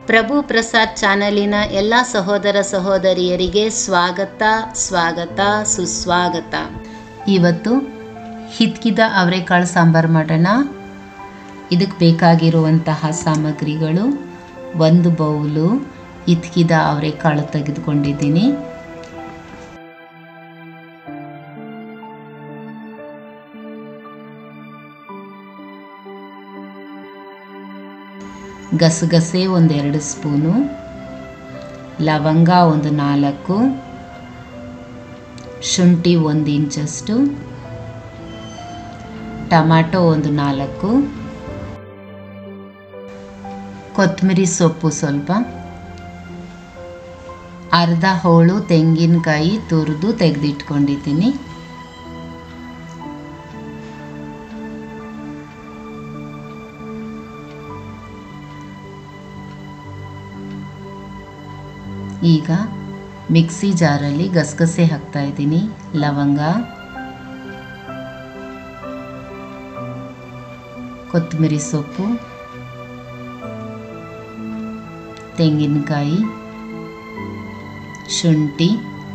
ಪ್ರಭು ಪ್ರಸಾದ್ ಚಾನಲಿನ ಎಲ್ಲ ಸಹೋದರ ಸಹೋದರಿಯರಿಗೆ ಸ್ವಾಗತ ಸ್ವಾಗತ ಸುಸ್ವಾಗತ ಇವತ್ತು ಹಿತ್ಕಿದ ಅವರೆಕಾಳು ಸಾಂಬಾರು ಮಾಡೋಣ ಇದಕ್ಕೆ ಬೇಕಾಗಿರುವಂತಹ ಸಾಮಗ್ರಿಗಳು ಒಂದು ಬೌಲು ಹಿತ್ಕಿದ ಅವರೆಕಾಳು ತೆಗೆದುಕೊಂಡಿದ್ದೀನಿ ಗಸಗಸೆ ಒಂದೆರಡು ಸ್ಪೂನು ಲವಂಗ ಒಂದು ನಾಲ್ಕು ಶುಂಠಿ ಒಂದು ಇಂಚಷ್ಟು ಟೊಮ್ಯಾಟೊ ಒಂದು ನಾಲ್ಕು ಕೊತ್ತಂಬರಿ ಸೊಪ್ಪು ಸ್ವಲ್ಪ ಅರ್ಧ ಹೋಳು ತೆಂಗಿನಕಾಯಿ ತುರಿದು ತೆಗೆದಿಟ್ಕೊಂಡಿದ್ದೀನಿ ಈಗ ಮಿಕ್ಸಿ ಜಾರಲ್ಲಿ ಗಸಗಸೆ ಹಾಕ್ತಾ ಇದ್ದೀನಿ ಲವಂಗ ಕೊತ್ತಂಬರಿ ಸೊಪ್ಪು ತೆಂಗಿನಕಾಯಿ ಶುಂಠಿ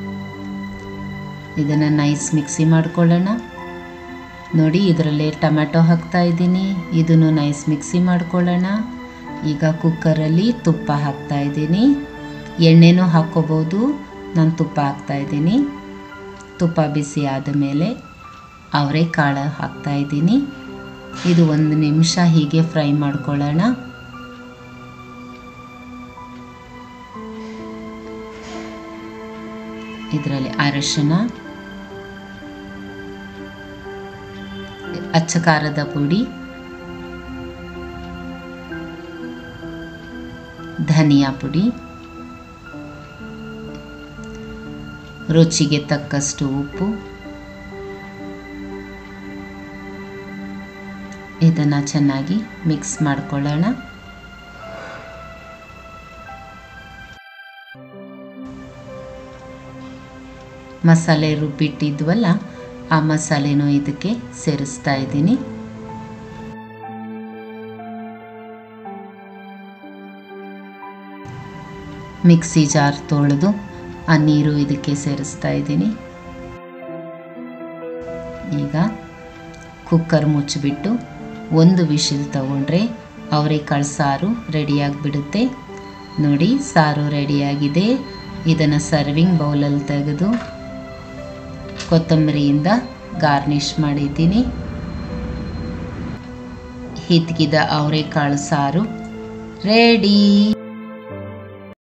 ಇದನ್ನು ನೈಸ್ ಮಿಕ್ಸಿ ಮಾಡ್ಕೊಳ್ಳೋಣ ನೋಡಿ ಇದರಲ್ಲೇ ಟೊಮ್ಯಾಟೊ ಹಾಕ್ತಾ ಇದ್ದೀನಿ ಇದನ್ನು ನೈಸ್ ಮಿಕ್ಸಿ ಮಾಡ್ಕೊಳ್ಳೋಣ ಈಗ ಕುಕ್ಕರಲ್ಲಿ ತುಪ್ಪ ಹಾಕ್ತಾ ಇದ್ದೀನಿ ಎಣ್ಣೆನೂ ಹಾಕ್ಕೋಬೋದು ನಾನು ತುಪ್ಪ ಹಾಕ್ತಾ ಇದ್ದೀನಿ ತುಪ್ಪ ಬಿಸಿ ಆದಮೇಲೆ ಅವರೆಕಾಳು ಹಾಕ್ತಾ ಇದ್ದೀನಿ ಇದು ಒಂದು ನಿಮಿಷ ಹೀಗೆ ಫ್ರೈ ಮಾಡ್ಕೊಳ್ಳೋಣ ಇದರಲ್ಲಿ ಅರಶಿನ ಅಚ್ಚ ಖಾರದ ಪುಡಿ ಧನಿಯಾ ಪುಡಿ ರುಚಿಗೆ ತಕ್ಕಷ್ಟು ಉಪ್ಪು ಇದನ್ನು ಚೆನ್ನಾಗಿ ಮಿಕ್ಸ್ ಮಾಡ್ಕೊಳ್ಳೋಣ ಮಸಾಲೆ ರುಬ್ಬಿಟ್ಟಿದ್ವಲ್ಲ ಆ ಮಸಾಲೆನೂ ಇದಕ್ಕೆ ಸೇರಿಸ್ತಾ ಇದ್ದೀನಿ ಮಿಕ್ಸಿ ಜಾರ್ ತೊಳೆದು ಆ ನೀರು ಇದಕ್ಕೆ ಸೇರಿಸ್ತಾ ಇದ್ದೀನಿ ಈಗ ಕುಕ್ಕರ್ ಮುಚ್ಚಿಬಿಟ್ಟು ಒಂದು ವಿಶಿಲ್ ತಗೊಂಡ್ರೆ ಅವರೆಕಾಳು ಸಾರು ರೆಡಿಯಾಗಿಬಿಡುತ್ತೆ ನೋಡಿ ಸಾರು ರೆಡಿಯಾಗಿದೆ ಇದನ್ನು ಸರ್ವಿಂಗ್ ಬೌಲಲ್ಲಿ ತೆಗೆದು ಕೊತ್ತಂಬರಿಯಿಂದ ಗಾರ್ನಿಷ್ ಮಾಡಿದ್ದೀನಿ ಹಿತ್ಕಿದ ಅವರೆಕಾಳು ಸಾರು ರೆಡಿ